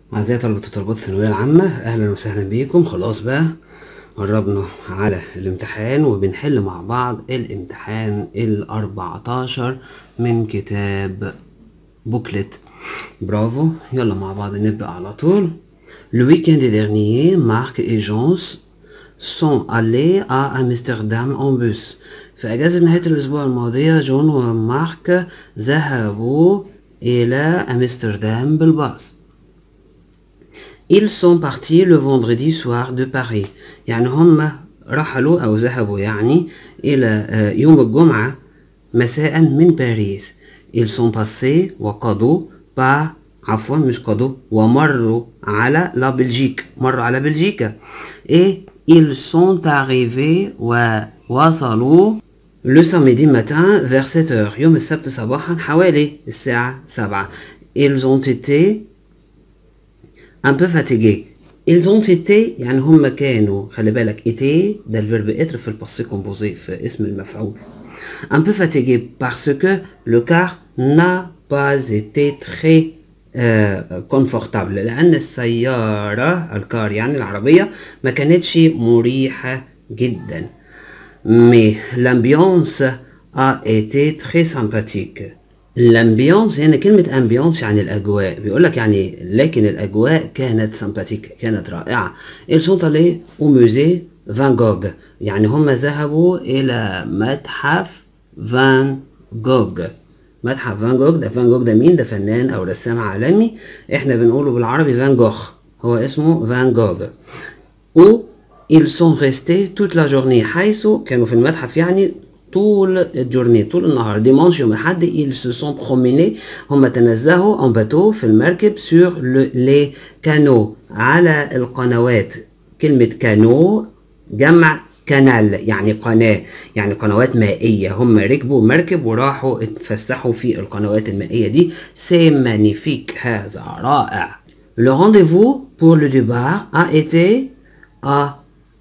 أعزائي طلبة وطالبات الثانوية العامة أهلا وسهلا بيكم خلاص بقى قربنا على الامتحان وبنحل مع بعض الامتحان الأربعتاشر من كتاب بوكلت برافو يلا مع بعض نبدأ على طول Le week-end dernier, Marc et Jean sont allés à Amsterdam en bus. في أجازة نهاية الأسبوع الماضية جون ومارك ذهبوا إلى أمستردام بالباص. Ils sont partis le vendredi soir de Paris يعني هم رحلوا أو ذهبوا يعني إلى آه، يوم الجمعة مساء من باريس Ils sont passés وقضوا با عفوا مش قضوا ومروا على لا بلجيك مروا على بلجيكا et ils sont arrivés ووصلوا le samedi matin vers 7 heures يوم السبت صباحا حوالي الساعة 7 ils ont été un peu fatigués ils ont été يعني هم كانوا خلي بالك été ده الفيرب être في الباسé composé في اسم المفعول un peu fatigués parce que le car n'a pas été très آه، confortable لأن السيارة الكار يعني العربية ما كانتش مريحة جدا mais l'ambiance a été très sympathique الامبيونس هنا كلمة امبيونس يعني الأجواء بيقول لك يعني لكن الأجواء كانت سمباتيك كانت رائعة ils sont allés au musée فان جوغ يعني هم ذهبوا إلى متحف فان جوغ متحف فان جوغ ده فان جوغ ده مين ده فنان أو رسام عالمي احنا بنقوله بالعربي فان جوخ هو اسمه فان جوغ où ils sont restés toute la journée حيث كانوا في المتحف يعني طول الجورني طول النهار ديمانش يوم الأحد ils se sont promenés هم تنزهوا en bateau في المركب sur le, les canaux على القنوات كلمة كانو جمع كانال يعني قناة يعني قنوات مائية هم ركبوا مركب وراحوا اتفسحوا في القنوات المائية دي سي مانيفيك هذا رائع Le rendez-vous pour le départ a été à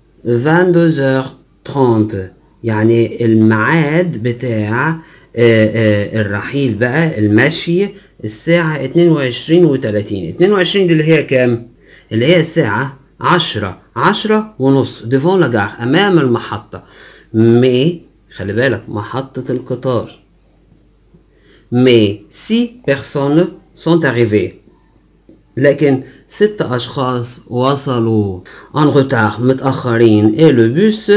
22h30 يعني الميعاد بتاع آه، آه، الرحيل بقى المشي الساعة 22 و 30 22 دي اللي هي كام؟ اللي هي الساعة 10 10 ونص ديفون لاجار أمام المحطة مي خلي بالك محطة القطار مي سي بيرسون sont arrivés لكن ست أشخاص وصلوا en retard متأخرين et le bus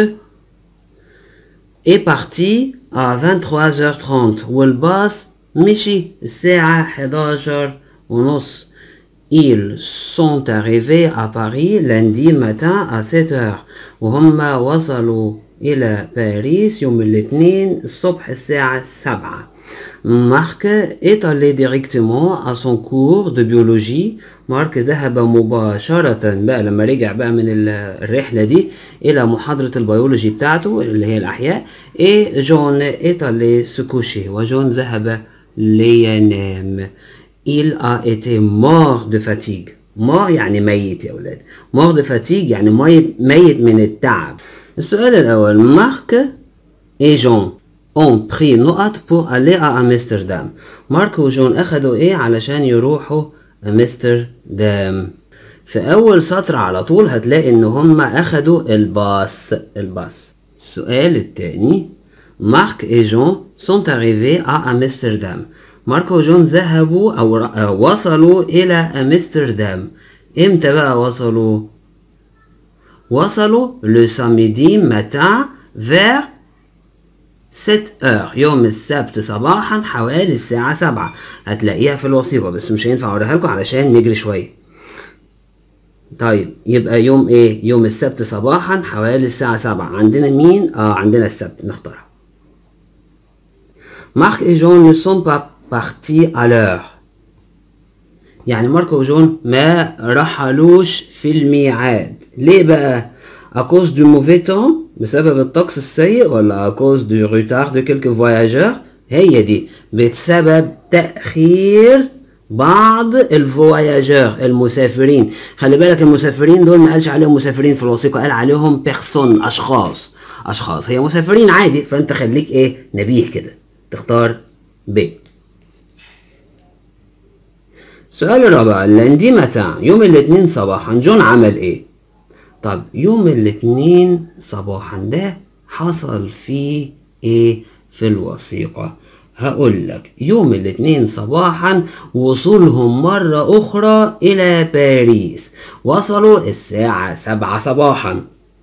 est parti à 23h30 والباص مشي الساعة 11 ونص Ils sont arrivés à Paris lundi matin à 7h وهم وصلوا إلى باريس يوم الاثنين الصبح الساعة 7 مارك est allé directement à son cours de biologie مارك ذهب مباشرة بقى لما رجع بقى من ال- الرحلة دي إلى محاضرة البيولوجي بتاعته اللي هي الأحياء et جون est allé se coucher وجون ذهب لينام il a été mort de fatigue mort يعني ميت يا ولاد mort de fatigue يعني ميت ميت من التعب السؤال الأول مارك et جون ont pris نقط pour aller à Amsterdam مارك وجون أخدوا إيه علشان يروحوا أمستردام في أول سطر على طول هتلاقي إن هم أخدوا الباص الباص السؤال التاني مارك et جون sont arrivés à Amsterdam مارك وجون ذهبوا أو ر- أو وصلوا إلى أمستردام إمتى بقى وصلوا؟ وصلوا le samedi matin vers 7 heures يوم السبت صباحا حوالي الساعة 7 هتلاقيها في الوثيقة بس مش هينفع اوريها لكم علشان نجري شوية طيب يبقى يوم ايه يوم السبت صباحا حوالي الساعة 7 عندنا مين اه عندنا السبت نختارها مارك et جون ne sont pas partis à l'heure يعني ماركو وجون ما رحلوش في الميعاد ليه بقى à cause du mauvais temps بسبب الطقس السيء ولا à cause du retard de quelques voyageurs هي دي بسبب تأخير بعض الفواياجور المسافرين خلي بالك المسافرين دول ما قالش عليهم مسافرين في الوثيقة قال عليهم بيرسون أشخاص أشخاص هي مسافرين عادي فأنت خليك إيه نبيه كده تختار ب السؤال الرابع لاندي متى يوم الاثنين صباحا جون عمل ايه طب يوم الاثنين صباحا ده حصل فيه ايه في الوثيقة هقول لك يوم الاثنين صباحا وصولهم مرة أخرى إلى باريس وصلوا الساعة سبعة صباحا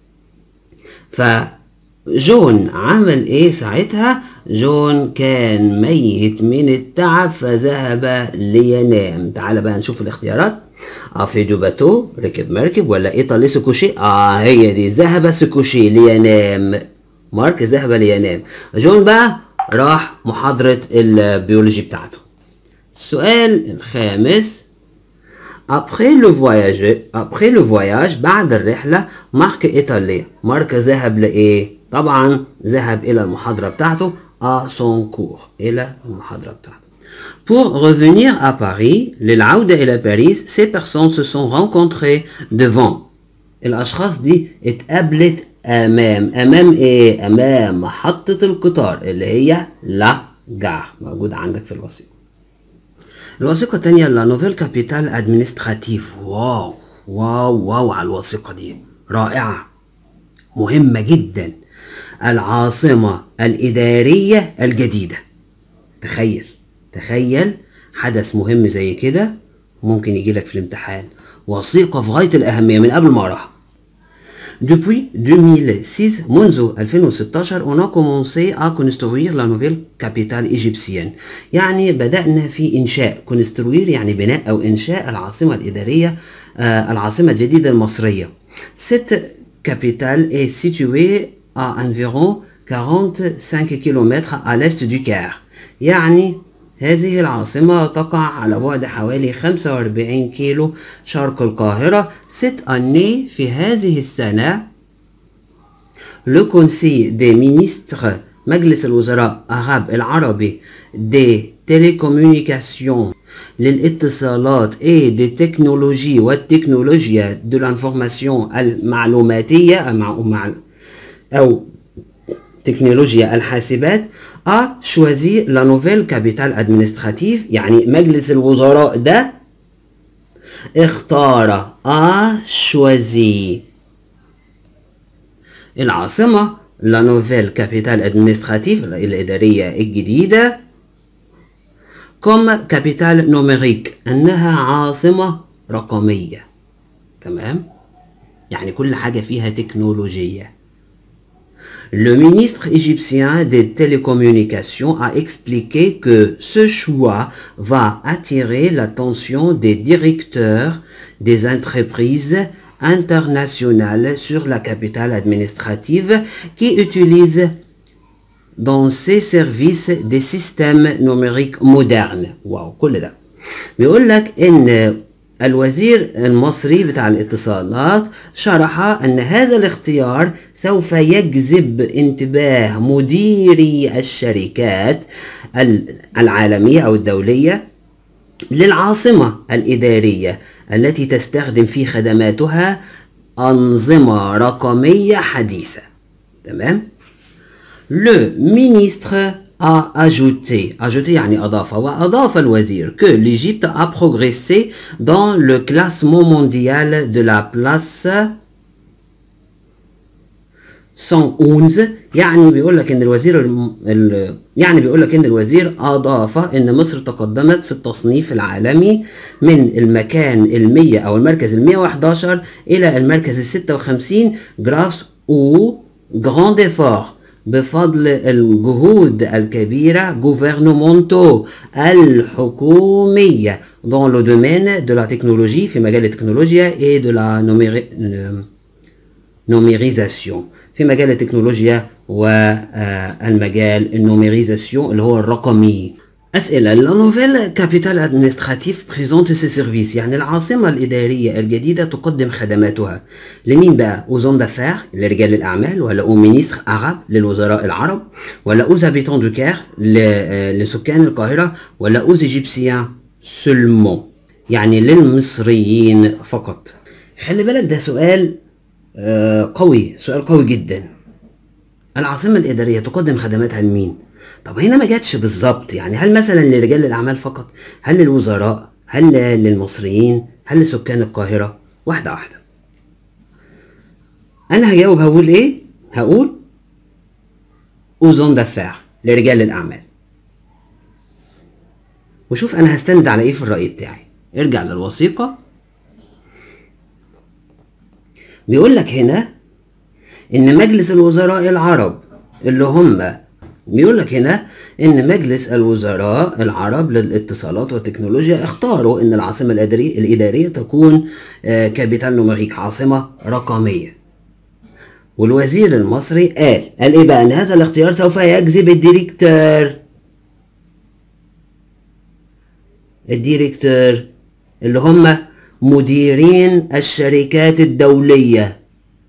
فجون عمل ايه ساعتها جون كان ميت من التعب فذهب لينام تعال بقى نشوف الاختيارات افي دو باتو ركب مركب ولا ايطالي سكوشي اه هي دي ذهب سكوشي لينام مارك ذهب لينام جون بقى راح محاضرة البيولوجي بتاعته السؤال الخامس Après le voyage après le voyage بعد الرحلة مارك إيطالية مارك ذهب لإيه؟ طبعا ذهب إلى المحاضرة بتاعته à son cours إلى المحاضرة بتاعته Pour revenir à Paris للعودة إلى باريس ces personnes se sont rencontrées devant الأشخاص دي اتقابلت أمام أمام إيه؟ أمام محطة القطار اللي هي لا جار موجود عندك في الوثيقة الوثيقة التانية لا نوفيل كابيتال ادمنستراتيف واو واو واو على الوثيقة دي رائعة مهمة جدا العاصمة الإدارية الجديدة تخيل تخيل حدث مهم زي كده ممكن يجيلك في الامتحان وثيقة في غاية الأهمية من قبل ما أقراها Depuis 2006, منذ 2016, on a commencé à construire la nouvelle capitale égyptienne. يعني بدأنا في إنشاء construire يعني بناء أو إنشاء العاصمة الإدارية آه العاصمة الجديدة المصرية. Cette capitale est située à environ 45 km à l'est du Caire. يعني هذه العاصمة تقع على بعد حوالي 45 كيلو شرق القاهرة ست أني في هذه السنة لو كونسي دي مينيستر مجلس الوزراء أغاب العربي دي تيليكومونيكاسيون للاتصالات اي دي تكنولوجي والتكنولوجيا دو لانفورماسيون المعلوماتية أو تكنولوجيا الحاسبات a choisi la nouvelle capitale administrative يعني مجلس الوزراء ده اختار a choisi العاصمة la nouvelle capitale administrative الإدارية الجديدة comme capitale numérique أنها عاصمة رقمية تمام يعني كل حاجة فيها تكنولوجية Le ministre égyptien des télécommunications a expliqué que ce choix va attirer l'attention des directeurs des entreprises internationales sur la capitale administrative qui utilisent dans ses services des systèmes numériques modernes. واو كل ده. بيقول لك ان الوزير المصري بتاع الاتصالات شرح أن هذا الاختيار سوف يجذب انتباه مديري الشركات العالمية أو الدولية للعاصمة الإدارية التي تستخدم في خدماتها أنظمة رقمية حديثة تمام؟ Le ministre a ajouté, ajouté يعني أضاف وأضاف الوزير que l'Égypte a progressé dans le classement mondial de la place 111 يعني بيقول لك ان الوزير الم... ال... يعني بيقول لك ان الوزير اضاف ان مصر تقدمت في التصنيف العالمي من المكان ال100 او المركز ال111 الى المركز ال56 grâce au grand effort بفضل الجهود الكبيرة gouvernementaux الحكومية dans le domaine de la technologie في مجال التكنولوجيا et de la numérisation في مجال التكنولوجيا والمجال النوميريزاسيون اللي هو الرقمي أسئلة لا نوفيل كابيتال ادمنستراتيف بريزونت سي سيرفيس يعني العاصمة الإدارية الجديدة تقدم خدماتها لمين بقى؟ أوزون دافير لرجال الأعمال ولا أو مينيستر أراب للوزراء العرب ولا أوز هابيتون دو كير لسكان القاهرة ولا أوز إيجيبسيان سولمون يعني للمصريين فقط خلي بالك ده سؤال آه قوي سؤال قوي جدا العاصمة الإدارية تقدم خدماتها لمين؟ طب هنا ما جاتش بالظبط يعني هل مثلا لرجال الأعمال فقط؟ هل للوزراء؟ هل للمصريين هل لسكان القاهرة واحدة واحدة أنا هجاوب هقول إيه هقول أوزون دافير لرجال الأعمال وشوف أنا هستند على إيه في الرأي بتاعي ارجع للوثيقة بيقول لك هنا إن مجلس الوزراء العرب اللي هم بيقول لك هنا ان مجلس الوزراء العرب للاتصالات والتكنولوجيا اختاروا ان العاصمه الاداريه الاداريه تكون آه، كابيتال نوميريك عاصمه رقميه والوزير المصري قال قال ايه بقى ان هذا الاختيار سوف يجذب الديريكتور الديريكتور اللي هم مديرين الشركات الدوليه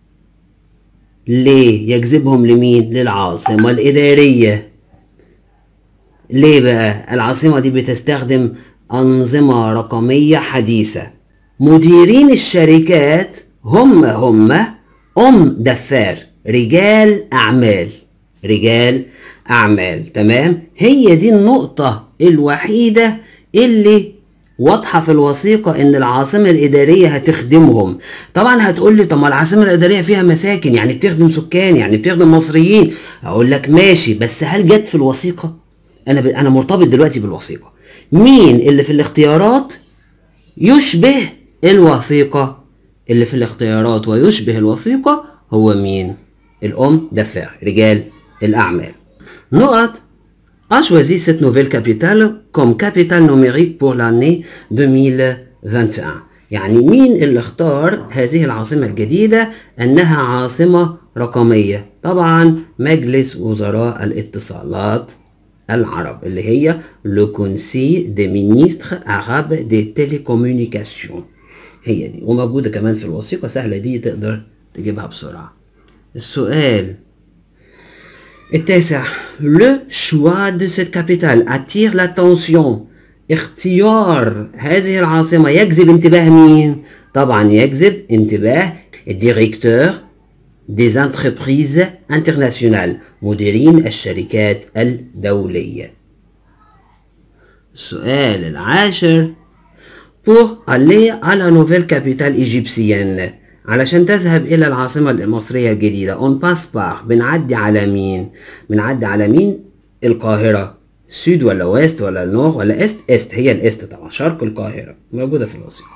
ليه يجذبهم لمين للعاصمة الإدارية ليه بقى العاصمة دي بتستخدم أنظمة رقمية حديثة مديرين الشركات هم هم أم دفار رجال أعمال رجال أعمال تمام هي دي النقطة الوحيدة اللي واضحة في الوثيقة إن العاصمة الإدارية هتخدمهم طبعا هتقول لي طب ما العاصمة الإدارية فيها مساكن يعني بتخدم سكان يعني بتخدم مصريين أقول لك ماشي بس هل جت في الوثيقة أنا ب... أنا مرتبط دلوقتي بالوثيقة مين اللي في الاختيارات يشبه الوثيقة اللي في الاختيارات ويشبه الوثيقة هو مين الأم دفاع رجال الأعمال نقط a choisi cette nouvelle capitale comme capitale numérique pour l'année 2021 يعني مين اللي اختار هذه العاصمة الجديدة أنها عاصمة رقمية طبعا مجلس وزراء الاتصالات العرب اللي هي le Conseil des ministres arabes des télécommunications هي دي وموجودة كمان في الوثيقة سهلة دي تقدر تجيبها بسرعة السؤال التاسع le choix de cette capitale attire l'attention اختيار هذه العاصمة يجذب انتباه مين؟ طبعا يجذب انتباه الديريكتور des entreprises internationales مديرين الشركات الدولية السؤال العاشر pour aller à la nouvelle capitale égyptienne علشان تذهب إلى العاصمة المصرية الجديدة اون باس بار بنعدي على مين؟ بنعدي على مين؟ القاهرة سود ولا ويست ولا نور ولا است است هي الاست طبعا شرق القاهرة موجودة في الوثيقة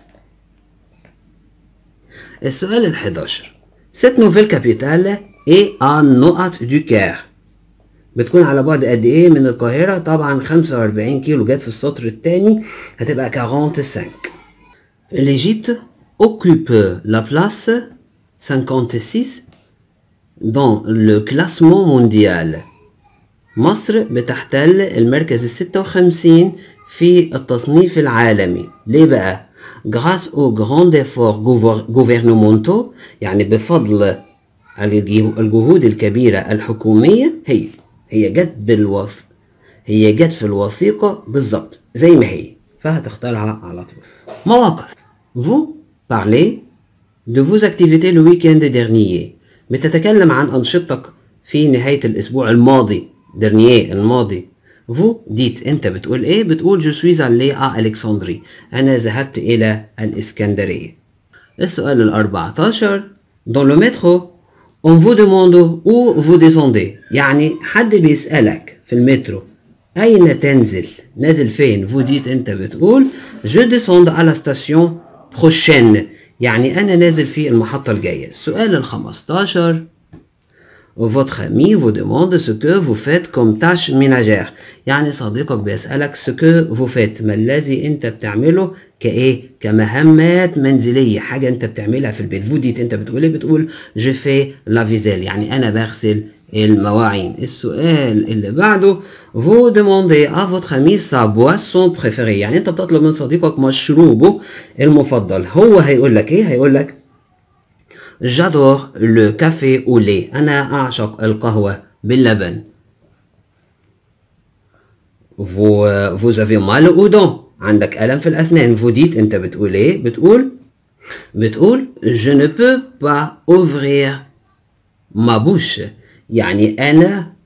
السؤال ال 11 Cette nouvelle capitale est à نقط du Caire بتكون على بعد قد ايه من القاهرة؟ طبعا 45 كيلو جت في السطر الثاني هتبقى 45 l'Égypte occupe la place 56 dans le classement mondial مصر بتحتل المركز ال 56 في التصنيف العالمي ليه بقى؟ grâce aux grands efforts gouvernementaux يعني بفضل الجهود الكبيرة الحكومية هي هي جت بالوث هي جت في الوثيقة بالظبط زي ما هي فهتختارها على طول مواقف vous parlez de vos activités le week-end dernier بتتكلم عن أنشطتك في نهاية الأسبوع الماضي dernier الماضي vous dites أنت بتقول إيه بتقول je suis allé à Alexandrie أنا ذهبت إلى الإسكندرية السؤال ال 14 dans le métro on vous demande où vous descendez يعني حد بيسألك في المترو أين تنزل نازل فين vous dites أنت بتقول je descends à la station prochaine يعني أنا نازل في المحطة الجاية السؤال ال 15 Votre ami vous demande ce que vous faites comme tâche ménagère يعني صديقك بيسألك ce que vous faites ما الذي انت بتعمله كايه كمهمات منزلية حاجة انت بتعملها في البيت فوديت انت بتقول ايه بتقول je fais la vaisselle يعني انا بغسل المواعين السؤال اللي بعده vous demandez à votre ami sa boisson préférée يعني انت بتطلب من صديقك مشروبه المفضل هو هيقول لك ايه هيقول لك J'adore le café au lait. أنا أعشق القهوة باللبن. Vous, vous avez mal aux dents. عندك ألم في الأسنان. Vous dites أنت بتقول إيه؟ بتقول بتقول je ne peux pas ouvrir ma bouche. يعني أنا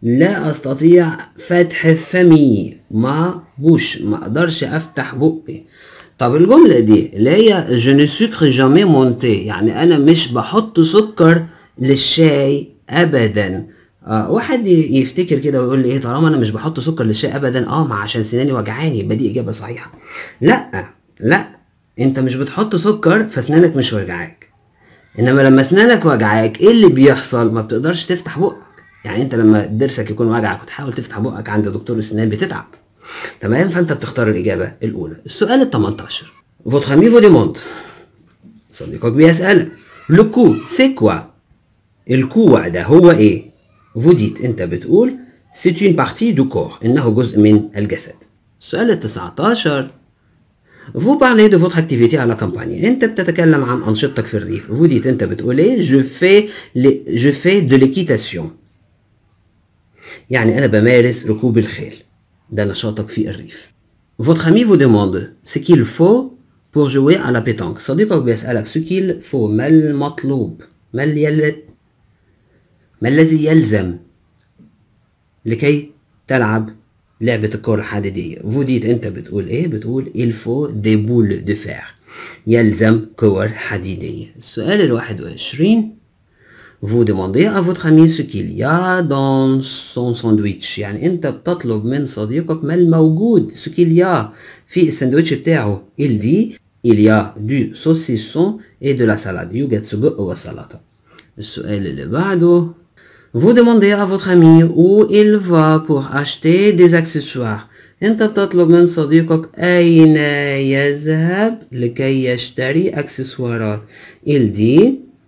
لا استطيع فتح فمي ما بوش ما اقدرش افتح بقي طب الجملة دي اللي هي je ne sucre jamais monté يعني انا مش بحط سكر للشاي ابدا آه واحد ي- يفتكر كده ويقول لي ايه طالما انا مش بحط سكر للشاي ابدا اه ما عشان سناني وجعاني يبقى دي اجابه صحيحه لا لا انت مش بتحط سكر فاسنانك مش وجعاك انما لما اسنانك وجعاك ايه اللي بيحصل ما بتقدرش تفتح بقك يعني انت لما ضرسك يكون وجعك وتحاول تفتح بقك عند دكتور السنان بتتعب تمام فانت بتختار الاجابه الاولى السؤال ال 18 votre ami vous demande صديقك بيسالك le coup c'est quoi الكوع ده هو ايه vous dites انت بتقول c'est une partie du corps انه جزء من الجسد السؤال ال 19 Vous parlez de votre activité à la campagne. انت بتتكلم عن انشطتك في الريف. Vous dites انت بتقول ايه je fais les- je fais de l'équitation. يعني انا بمارس ركوب الخيل. ده نشاطك في الريف. Votre ami vous demande ce qu'il faut pour jouer à la pétanque. صديقك بيسألك ce qu'il faut ما المطلوب ما اليل... ما الذي يلزم لكي تلعب لعبة الكرة الحديدية فوديت انت بتقول ايه بتقول il faut des boules de fer يلزم كور حديدية السؤال الواحد وعشرين Vous demandez à votre ami ce qu'il y a dans son sandwich يعني انت بتطلب من صديقك ما الموجود ce qu'il y a في الساندوتش بتاعه il dit il y a du saucisson et de la salade يوجد سجق وسلطة السؤال اللي بعده Vous demandez à votre ami où il va pour acheter des accessoires. انت بتطلب من صديقك اين يذهب لكي يشتري اكسسوارات. Il dit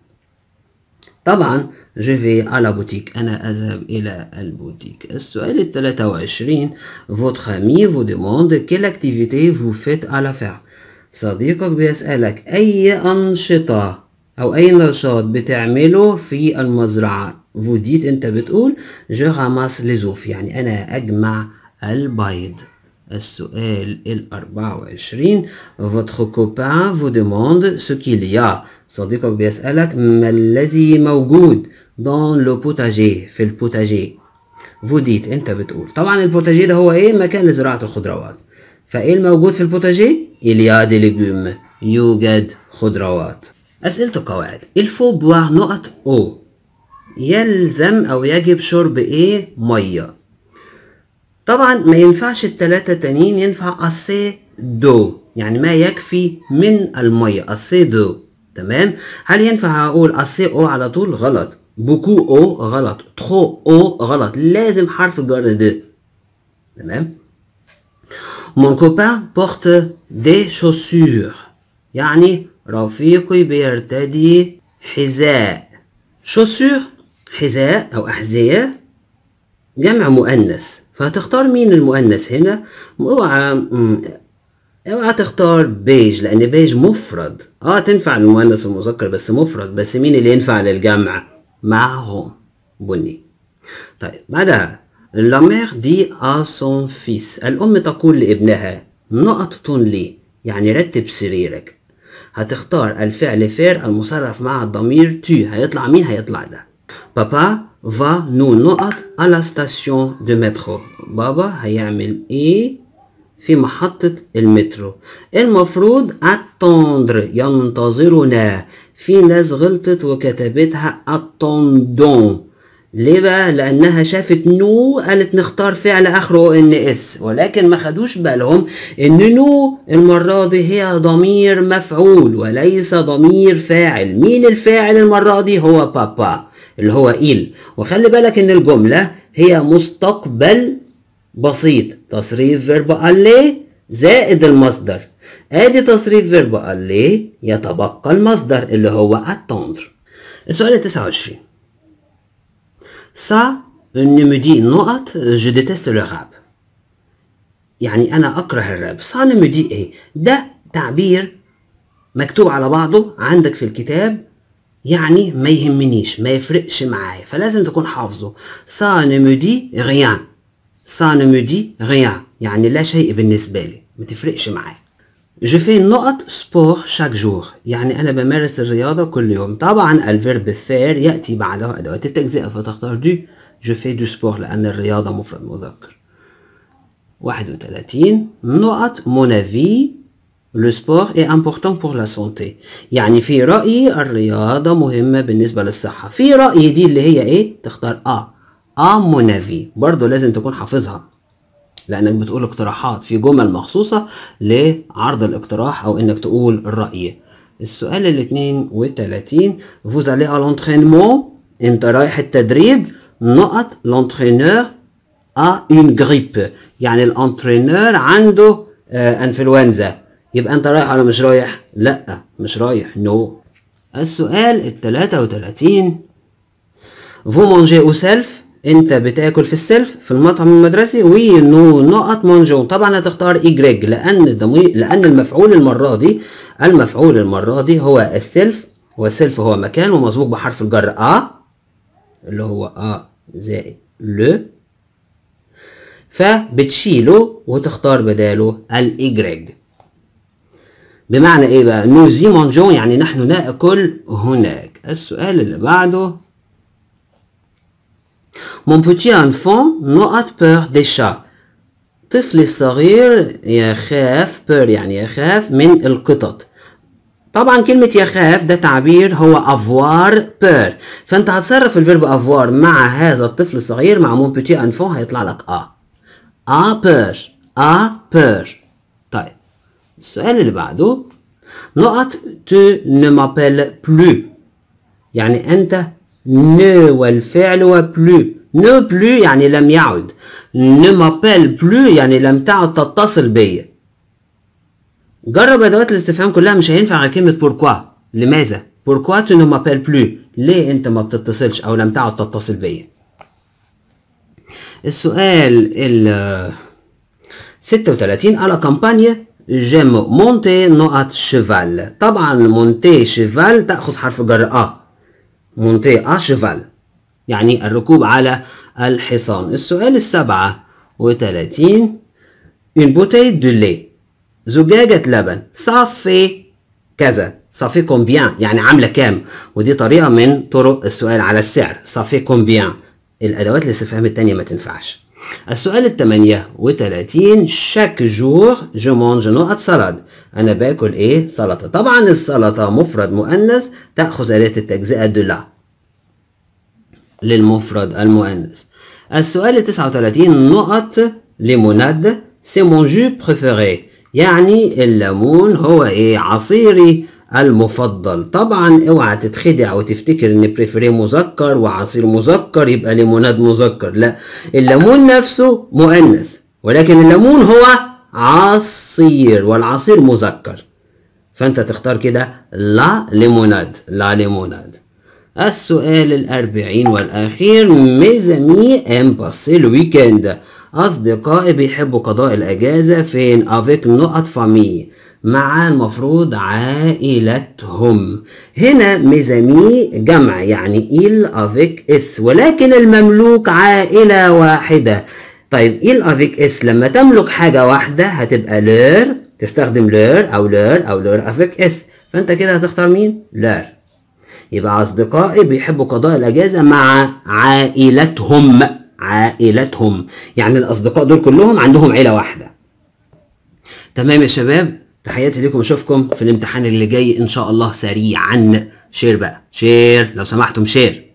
طبعا je vais à la boutique انا اذهب الى البوتيك. السؤال ال 23 votre ami vous demande quelle activité vous faites à la ferme. صديقك بيسألك أي أنشطة أو أي نشاط بتعمله في المزرعة vous dites أنت بتقول je ramasse les œufs يعني أنا أجمع البيض السؤال ال 24 votre copain vous demande ce qu'il y a صديقك بيسألك ما الذي موجود dans le potager في البوتاجي vous dites أنت بتقول طبعا البوتاجي ده هو إيه مكان لزراعة الخضروات فايه الموجود في البوتاجي؟ إليا دي ليجوم يوجد خضروات أسئلة القواعد الفو بوار نقط أو يلزم أو يجب شرب إيه؟ مية طبعا ما ينفعش التلاتة التانيين ينفع أسي دو يعني ما يكفي من المية أسي دو تمام هل ينفع أقول أسي أو على طول غلط بوكو أو غلط تخو أو غلط لازم حرف الجر د تمام Mon copain porte des chaussures يعني رفيقي بيرتدي حذاء chaussure حذاء أو أحذية جمع مؤنث فهتختار مين المؤنث هنا اوعى م- اوعى تختار بيج لان بيج مفرد اه تنفع للمؤنث والمذكر بس مفرد بس مين اللي ينفع للجمع معهم بني طيب بعدها La mère dit à son fils الأم تقول لابنها نقط لي يعني رتب سريرك هتختار الفعل فير المصرف مع الضمير tu هيطلع مين هيطلع ده بابا va nous نقط à la station de métro بابا هيعمل ايه في محطة المترو المفروض attendre ينتظرنا في ناس غلطت وكتبتها attendons ليه بقى؟ لأنها شافت نو قالت نختار فعل آخره إن إس ولكن ما خدوش بالهم إن نو المرة دي هي ضمير مفعول وليس ضمير فاعل مين الفاعل المرة دي هو بابا اللي هو إيل وخلي بالك إن الجملة هي مستقبل بسيط تصريف فيرب ألي زائد المصدر ادي تصريف فيرب ألي يتبقى المصدر اللي هو attendre السؤال 29 Ça ne me dit نقط je déteste le rap يعني أنا أكره الراب ça ne me dit إيه ده تعبير مكتوب على بعضه عندك في الكتاب يعني ما يهمنيش ما يفرقش معايا فلازم تكون حافظه ça ne me dit rien ça ne me dit rien يعني لا شيء بالنسبة لي ما تفرقش معايا Je fais نقط سبور chaque jour يعني أنا بمارس الرياضة كل يوم طبعا الفيرب فير يأتي بعده أدوات التجزئة فتختار دو جو في دو سبور لأن الرياضة مفرد مذكر 31 نقط مون افي لو سبور اي امبورتون بور لا سونتي يعني في رأيي الرياضة مهمة بالنسبة للصحة في رأيي دي اللي هي ايه تختار اه اه مون افي برضه لازم تكون حافظها لانك بتقول اقتراحات في جمل مخصوصة لعرض الاقتراح او انك تقول الرأي السؤال ال 32 vous allez à l'entraînement انت رايح التدريب نقط l'entraîneur a une grippe يعني الانترينور عنده آه انفلونزا يبقى انت رايح ولا مش رايح لا مش رايح نو no. السؤال ال 33 vous mangez au self انت بتاكل في السلف في المطعم المدرسي وي نو نقط مونجون طبعا هتختار ايجريج لان الضمير لان المفعول المره دي المفعول المره دي هو السلف والسلف هو مكان ومسبوق بحرف الجر ا اللي هو ا زائد لو فبتشيله وتختار بداله الايجريج بمعنى ايه بقى نوزي مونجون يعني نحن ناكل هناك السؤال اللي بعده Mon petit enfant نقط peur des chats طفلي الصغير يخاف peur يعني يخاف من القطط طبعا كلمة يخاف ده تعبير هو avoir peur فانت هتصرف الفيرب avoir مع هذا الطفل الصغير مع mon petit enfant هيطلع لك a a peur a peur طيب السؤال اللي بعده نقط tu ne m'appelles plus يعني انت نو والفعل وبلو نو بلو يعني لم يعد ne m'appelle plus يعني لم تعد تتصل بيا جرب ادوات الاستفهام كلها مش هينفع غير كلمه بوركوا لماذا بوركوا tu ne m'appelles plus ليه انت ما بتتصلش او لم تعد تتصل بيا السؤال ال 36 على كامبانيا جيم مونتي نقط شيفال طبعا مونتي شيفال تاخذ حرف جر ا مونتي ا شيفال يعني الركوب على الحصان السؤال السبعة وثلاثين une bouteille de lait زجاجة لبن صافي كذا صافي كومبيان يعني عاملة كام ودي طريقة من طرق السؤال على السعر صافي كومبيان الأدوات الاستفهام التانية ما تنفعش السؤال الثمانية وثلاثين شاك جور جو مونج نقط سلطة أنا باكل إيه سلطة طبعا السلطة مفرد مؤنث تأخذ أداة التجزئة de la للمفرد المؤنث السؤال ال 39 نقط ليموناد سي مون جو بريفيري يعني الليمون هو ايه عصيري المفضل طبعا اوعى تتخدع وتفتكر ان بريفيري مذكر وعصير مذكر يبقى ليموناد مذكر لا الليمون نفسه مؤنث ولكن الليمون هو عصير والعصير مذكر فانت تختار كده لا ليموناد لا ليموناد السؤال الأربعين والأخير ميزامي ام باسي الويكند أصدقائي بيحبوا قضاء الأجازة فين افيك نقط فامي مع المفروض عائلتهم هنا ميزامي جمع يعني إل افيك اس ولكن المملوك عائلة واحدة طيب إل افيك اس لما تملك حاجة واحدة هتبقى لير تستخدم لير أو لير أو لير افيك اس فأنت كده هتختار مين؟ لير يبقى أصدقائي بيحبوا قضاء الأجازة مع عائلتهم عائلتهم يعني الأصدقاء دول كلهم عندهم عيلة واحدة تمام يا شباب تحياتي لكم أشوفكم في الامتحان اللي جاي إن شاء الله سريعا شير بقى شير لو سمحتم شير